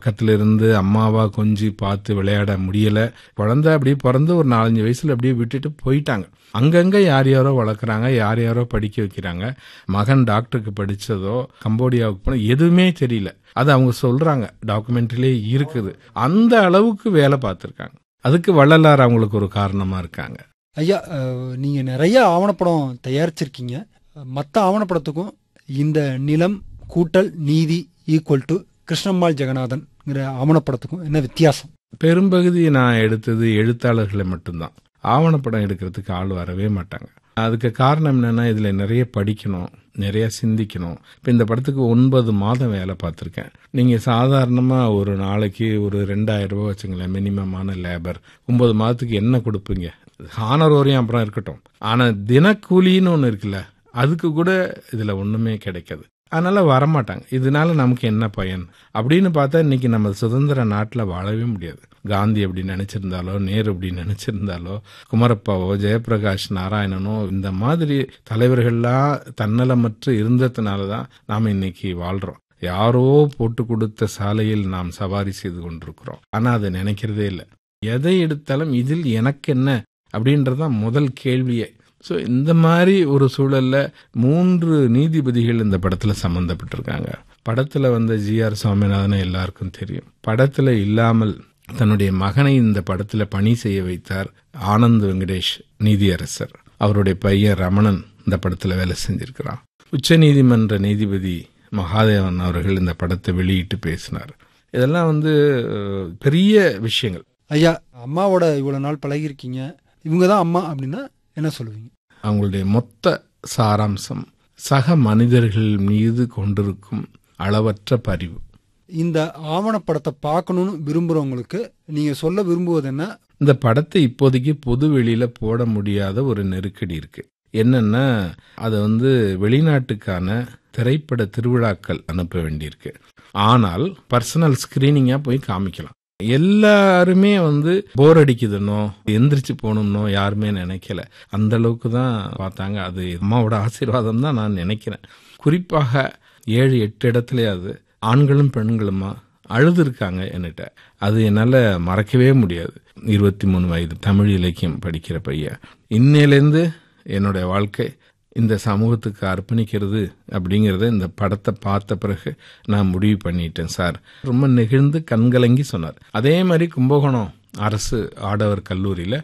பக்கத்துல இருந்து அம்மாவா கொஞ்சி பார்த்து விளையாட முடியல குழந்தை அப்படியே பிறந்து ஒரு நாலஞ்சு வயசுல அப்படியே விட்டுட்டு போயிட்டாங்க அங்கங்க யார் யாரோ வளர்க்குறாங்க யார் யாரோ படிக்க வைக்கிறாங்க மகன் டாக்டருக்கு படிச்சதோ கம்போடியாவுக்கு போன எதுவுமே தெரியல அது அவங்க சொல்றாங்க டாக்குமெண்ட்ரிலே இருக்குது அந்த அளவுக்கு வேலை பார்த்துருக்காங்க அதுக்கு வள்ளலார் அவங்களுக்கு ஒரு காரணமா இருக்காங்க ஐயா அஹ், நீங்க நிறைய ஆவணப்படம் தயாரிச்சிருக்கீங்க மற்ற ஆவணப்படத்துக்கும் இந்த நிலம் கூட்டல் நீதி ஈக்குவல் டு கிருஷ்ணம்மாள் ஜெகநாதன்ங்கிற ஆவணப்படத்துக்கும் என்ன வித்தியாசம் பெரும்பகுதி நான் எடுத்தது எழுத்தாளர்களை மட்டும்தான் ஆவணப்படம் எடுக்கிறதுக்கு ஆள் வரவே மாட்டாங்க அதுக்கு காரணம் என்னன்னா இதுல நிறைய படிக்கணும் நிறைய சிந்திக்கணும் இப்போ இந்த படத்துக்கு ஒன்பது மாதம் வேலை பார்த்துருக்கேன் நீங்க சாதாரணமா ஒரு நாளைக்கு ஒரு ரெண்டாயிரம் ரூபாய் வச்சுங்களேன் மினிமமான லேபர் ஒன்பது மாதத்துக்கு என்ன கொடுப்பீங்க ஹானரோரியம் அப்புறம் இருக்கட்டும் ஆனா தினக்கூலின்னு ஒன்று இருக்குல்ல அதுக்கு கூட இதுல ஒண்ணுமே கிடைக்காது அதனால வரமாட்டாங்க இதனால நமக்கு என்ன பயன் அப்படின்னு பார்த்தா இன்னைக்கு நம்ம சுதந்திர நாட்டில் வாழவே முடியாது காந்தி எப்படி நினைச்சிருந்தாலோ நேரு எப்படி நினைச்சிருந்தாலோ குமரப்பாவோ ஜெயபிரகாஷ் நாராயணனோ இந்த மாதிரி தலைவர்கள்லாம் தன்னலமற்று இருந்ததுனால தான் நாம் இன்னைக்கு வாழ்றோம் யாரோ போட்டு கொடுத்த சாலையில் நாம் சவாரி செய்து கொண்டிருக்கிறோம் ஆனா அதை நினைக்கிறதே இல்லை எதை எடுத்தாலும் இதில் எனக்கு என்ன அப்படின்றதுதான் முதல் கேள்வியே ஸோ இந்த மாதிரி ஒரு சூழல்ல மூன்று நீதிபதிகள் இந்த படத்துல சம்பந்தப்பட்டிருக்காங்க படத்துல வந்த ஜி ஆர் சுவாமிநாதன் எல்லாருக்கும் தெரியும் படத்துல இல்லாமல் தன்னுடைய மகனை இந்த படத்துல பணி செய்ய வைத்தார் ஆனந்த் வெங்கடேஷ் நீதியரசர் அவருடைய பையன் ரமணன் இந்த படத்துல வேலை செஞ்சிருக்கிறான் உச்ச நீதிமன்ற நீதிபதி மகாதேவன் அவர்கள் இந்த படத்தை வெளியிட்டு பேசினார் இதெல்லாம் வந்து அஹ், பெரிய விஷயங்கள் ஐயா அம்மாவோட இவ்வளவு நாள் பழகிருக்கீங்க இவங்க தான் அம்மா அப்படின்னா என்ன சொல்லுவீங்க அவங்களுடைய மொத்த சாராம்சம் சக மனிதர்கள் மீது கொண்டிருக்கும் அளவற்ற பரிவு இந்த ஆவணப்படத்தை பார்க்கணும்னு விரும்புறவங்களுக்கு நீங்க சொல்ல விரும்புவது என்ன இந்த படத்தை இப்போதைக்கு பொது வெளியில போட முடியாத ஒரு நெருக்கடி இருக்கு என்னன்னா அதை வந்து வெளிநாட்டுக்கான திரைப்பட திருவிழாக்கள் அனுப்ப வேண்டியிருக்கு ஆனால் பர்சனல் ஸ்கிரீனிங்கா போய் காமிக்கலாம் எல்லாருமே வந்து போர் அடிக்குதுன்னோ எந்திரிச்சு போகணும்னோ யாருமே நினைக்கல அந்த அளவுக்கு தான் பார்த்தாங்க அது அம்மாவோட ஆசீர்வாதம் தான் நான் நினைக்கிறேன் குறிப்பாக ஏழு எட்டு இடத்துலயாவது ஆண்களும் பெண்களுமா அழுது இருக்காங்க என்கிட்ட அது என்னால மறக்கவே முடியாது இருபத்தி மூணு வயது தமிழ் இலக்கியம் படிக்கிற பையன் இன்னையிலேருந்து என்னுடைய வாழ்க்கை இந்த சமூகத்துக்கு அர்ப்பணிக்கிறது அப்படிங்கறத இந்த படத்தை பார்த்த பிறகு நான் முடிவு பண்ணிட்டேன் சார் ரொம்ப நெகிழ்ந்து கண்கலங்கி சொன்னார் அதே மாதிரி கும்பகோணம் அரசு ஆடவர் கல்லூரியில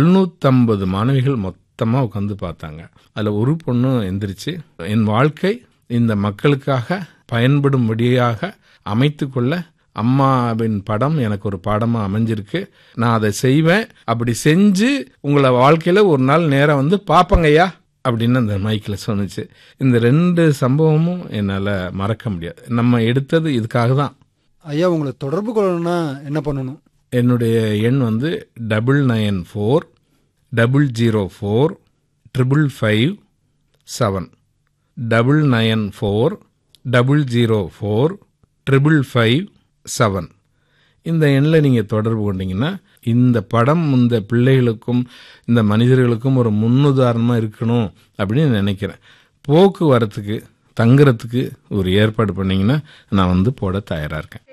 750 மாணவிகள் மொத்தமா உட்காந்து பார்த்தாங்க அதுல ஒரு பொண்ணு எந்திரிச்சு என் வாழ்க்கை இந்த மக்களுக்காக பயன்படும்படியாக அமைத்து கொள்ள அம்மாவின் படம் எனக்கு ஒரு பாடமா அமைஞ்சிருக்கு நான் அதை செய்வேன் அப்படி செஞ்சு உங்களை வாழ்க்கையில ஒரு நாள் நேரம் வந்து பாப்பங்கய்யா அப்படின்னு அந்த மைக்கில் சொன்னுச்சு இந்த ரெண்டு சம்பவமும் என்னால் மறக்க முடியாது நம்ம எடுத்தது இதுக்காக தான் ஐயா உங்களை தொடர்பு கொள்ளணும்னா என்ன பண்ணணும் என்னுடைய எண் வந்து double nine four double zero four triple five seven double nine four double zero four triple five seven இந்த எண்ணில் நீங்கள் தொடர்பு கொண்டீங்கன்னா இந்த படம் இந்த பிள்ளைகளுக்கும் இந்த மனிதர்களுக்கும் ஒரு முன்னுதாரணமாக இருக்கணும் அப்படின்னு நினைக்கிறேன் போக்குவரத்துக்கு தங்குறதுக்கு ஒரு ஏற்பாடு பண்ணீங்கன்னா நான் வந்து போட தயாராக இருக்கேன்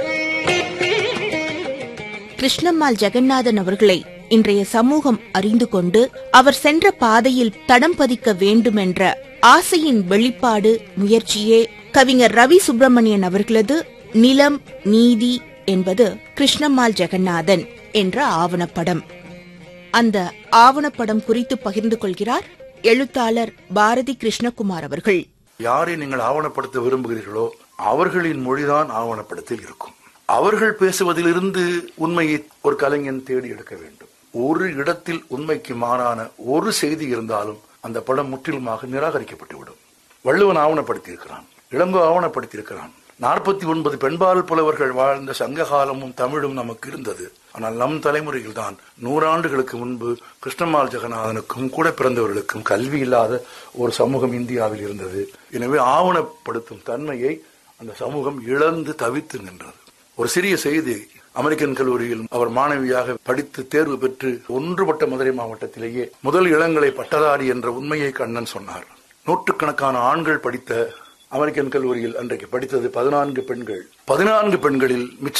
கிருஷ்ணம்மாள் ஜெகநாதன் அவர்களை இன்றைய சமூகம் அறிந்து கொண்டு அவர் சென்ற பாதையில் தடம் பதிக்க வேண்டுமென்ற ஆசையின் வெளிப்பாடு முயற்சியே கவிஞர் ரவி சுப்பிரமணியன் அவர்களது நிலம் நீதி என்பது கிருஷ்ணம்மாள் ஜெகநாதன் என்ற ஆவணப்படம் அந்த ஆவணப்படம் குறித்து பகிர்ந்து கொள்கிறார் எழுத்தாளர் பாரதி கிருஷ்ணகுமார் அவர்கள் யாரை நீங்கள் ஆவணப்படுத்த விரும்புகிறீர்களோ அவர்களின் மொழிதான் ஆவணப்படத்தில் இருக்கும் அவர்கள் பேசுவதிலிருந்து உண்மையை ஒரு கலைஞன் தேடி எடுக்க வேண்டும் ஒரு இடத்தில் உண்மைக்கு மாறான ஒரு செய்தி இருந்தாலும் அந்த படம் முற்றிலுமாக நிராகரிக்கப்பட்டுவிடும் வள்ளுவன் ஆவணப்படுத்தியிருக்கிறான் இளங்கோ ஆவணப்படுத்தியிருக்கிறான் நாற்பத்தி ஒன்பது பெண்பால் புலவர்கள் வாழ்ந்த சங்க காலமும் தமிழும் நமக்கு இருந்தது ஆனால் நம் தலைமுறையில் தான் நூறாண்டுகளுக்கு முன்பு கிருஷ்ணமால் ஜெகநாதனுக்கும் கூட பிறந்தவர்களுக்கும் கல்வி இல்லாத ஒரு சமூகம் இந்தியாவில் இருந்தது எனவே ஆவணப்படுத்தும் தன்மையை அந்த சமூகம் இழந்து தவித்து நின்றது ஒரு சிறிய செய்தி அமெரிக்கன் கல்லூரியில் அவர் மாணவியாக படித்து தேர்வு பெற்று ஒன்றுபட்ட மதுரை மாவட்டத்திலேயே முதல் இளங்கலை பட்டதாரி என்ற உண்மையை கண்ணன் சொன்னார் நூற்றுக்கணக்கான ஆண்கள் படித்த அமெரிக்கன் கல்லூரியில் அன்றைக்கு படித்தது பதினான்கு பெண்கள் பதினான்கு பெண்களில் மிச்ச